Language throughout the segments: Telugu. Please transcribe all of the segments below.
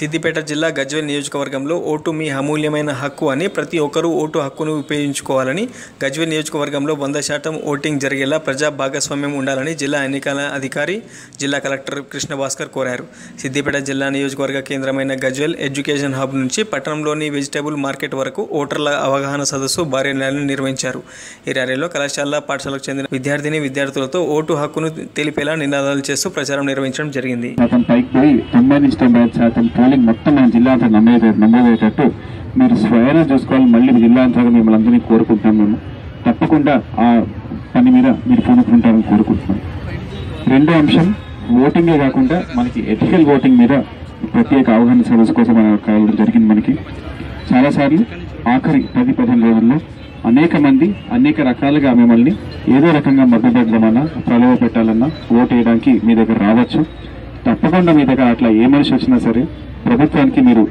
సిద్దిపేట జిల్లా గజ్వేల్ నియోజకవర్గంలో ఓటు మీ అమూల్యమైన హక్కు అని ప్రతి ఒక్కరూ ఓటు హక్కును ఉపయోగించుకోవాలని గజ్వేల్ నియోజకవర్గంలో వంద శాతం ఓటింగ్ జరిగేలా ప్రజా భాగస్వామ్యం ఉండాలని జిల్లా ఎన్నికల అధికారి జిల్లా కలెక్టర్ కృష్ణ భాస్కర్ కోరారు సిద్దిపేట జిల్లా నియోజకవర్గ కేంద్రమైన గజ్వేల్ ఎడ్యుకేషన్ హబ్ నుంచి పట్టణంలోని వెజిటేబుల్ మార్కెట్ వరకు ఓటర్ల అవగాహన సదస్సు భారీ ర్యాలీని నిర్వహించారు ఈ ర్యాలీలో కళాశాల పాఠశాలకు చెందిన విద్యార్థిని విద్యార్థులతో ఓటు హక్కును తెలిపేలా నినాదాలు చేస్తూ ప్రచారం నిర్వహించడం జరిగింది శాతం పైకి పోయి తొంభై నుంచి తొంభై ఐదు శాతం పోలింగ్ మొత్తం మన జిల్లా అంతా నమోదు నమోదయ్యేటట్టు మీరు స్వయం చూసుకోవాలి మళ్ళీ జిల్లా అంతా మిమ్మల్ని అందరినీ కోరుకుంటున్నాం మేము తప్పకుండా ఆ పని మీద మీరు పూనుకుంటారని కోరుకుంటున్నాం రెండో అంశం ఓటింగే కాకుండా మనకి ఎథికల్ ఓటింగ్ మీద ప్రత్యేక అవగాహన సదస్సు కోసం మన కావడం జరిగింది మనకి చాలాసార్లు ఆఖరి పది పదిహేను రోజుల్లో అనేక మంది అనేక రకాలుగా మిమ్మల్ని ఏదో రకంగా మభ్యపెట్టడమన్నా ప్రలోభ పెట్టాలన్నా ఓటు వేయడానికి మీ దగ్గర రావచ్చు తప్పకుండా మీ దగ్గర అట్లా ఏ మనిషి వచ్చినా సరే ప్రభుత్వానికి మీరు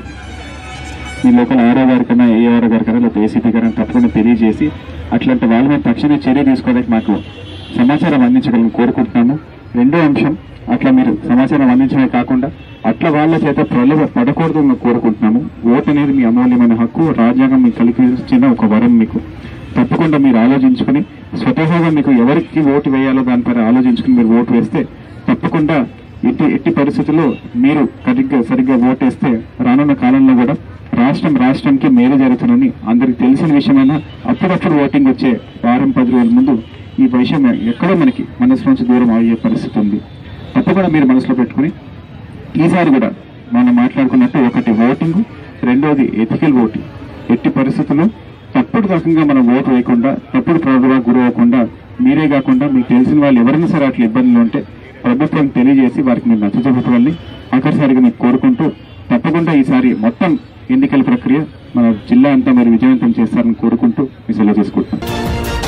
మీ లోకల్ ఆర్ఓ గారికైనా ఏఆర్ఓ గారికైనా లేకపోతే ఏసీపీ గారిని తప్పకుండా తెలియజేసి అట్లాంటి వాళ్ళ మీద తక్షణ చర్య తీసుకోవడానికి మాకు సమాచారం అందించగలని కోరుకుంటున్నాము రెండో అంశం అట్లా మీరు సమాచారం అందించడమే కాకుండా అట్లా వాళ్ళ చేత ప్రలోభ పడకూడదు అని కోరుకుంటున్నాము ఓటు అనేది మీ అమూల్యమైన హక్కు రాజ్యాంగం మీకు కల్పించిన ఒక వరం మీకు తప్పకుండా మీరు ఆలోచించుకుని స్వతహాగా మీకు ఎవరికి ఓటు వేయాలో దానిపై ఆలోచించుకుని మీరు ఓటు వేస్తే తప్పకుండా ఎట్టి ఎట్టి పరిస్థితుల్లో మీరు సరిగ్గా సరిగ్గా ఓటేస్తే రానున్న కాలంలో కూడా రాష్ట్రం రాష్ట్రంకి మేలు జరుగుతుందని అందరికి తెలిసిన విషయమైనా అప్పుడప్పుడు ఓటింగ్ వచ్చే వారం పది రోజుల ముందు ఈ విషయం ఎక్కడో మనకి మనసు నుంచి దూరం అయ్యే పరిస్థితి ఉంది తప్పకుండా మీరు మనసులో పెట్టుకుని ఈసారి కూడా మనం మాట్లాడుకున్నట్టు ఒకటి ఓటింగ్ రెండోది ఎథికల్ ఓటింగ్ ఎట్టి పరిస్థితుల్లో తప్పుడు రకంగా మనం ఓటు వేయకుండా తప్పుడు ప్రభుగా గురి అవ్వకుండా మీరే కాకుండా మీకు తెలిసిన వాళ్ళు ఎవరైనా సరే అట్లా ఇబ్బందులు ఉంటే ప్రభుత్వం తెలియజేసి వారికి మీరు నచ్చజెప్పవాలని ఆఖరిసారిగా మీకు కోరుకుంటూ తప్పకుండా ఈసారి మొత్తం ఎన్నికల ప్రక్రియ మన జిల్లా అంతా మరి విజయవంతం చేస్తారని కోరుకుంటూ మీ సెలవు చేసుకుంటున్నాను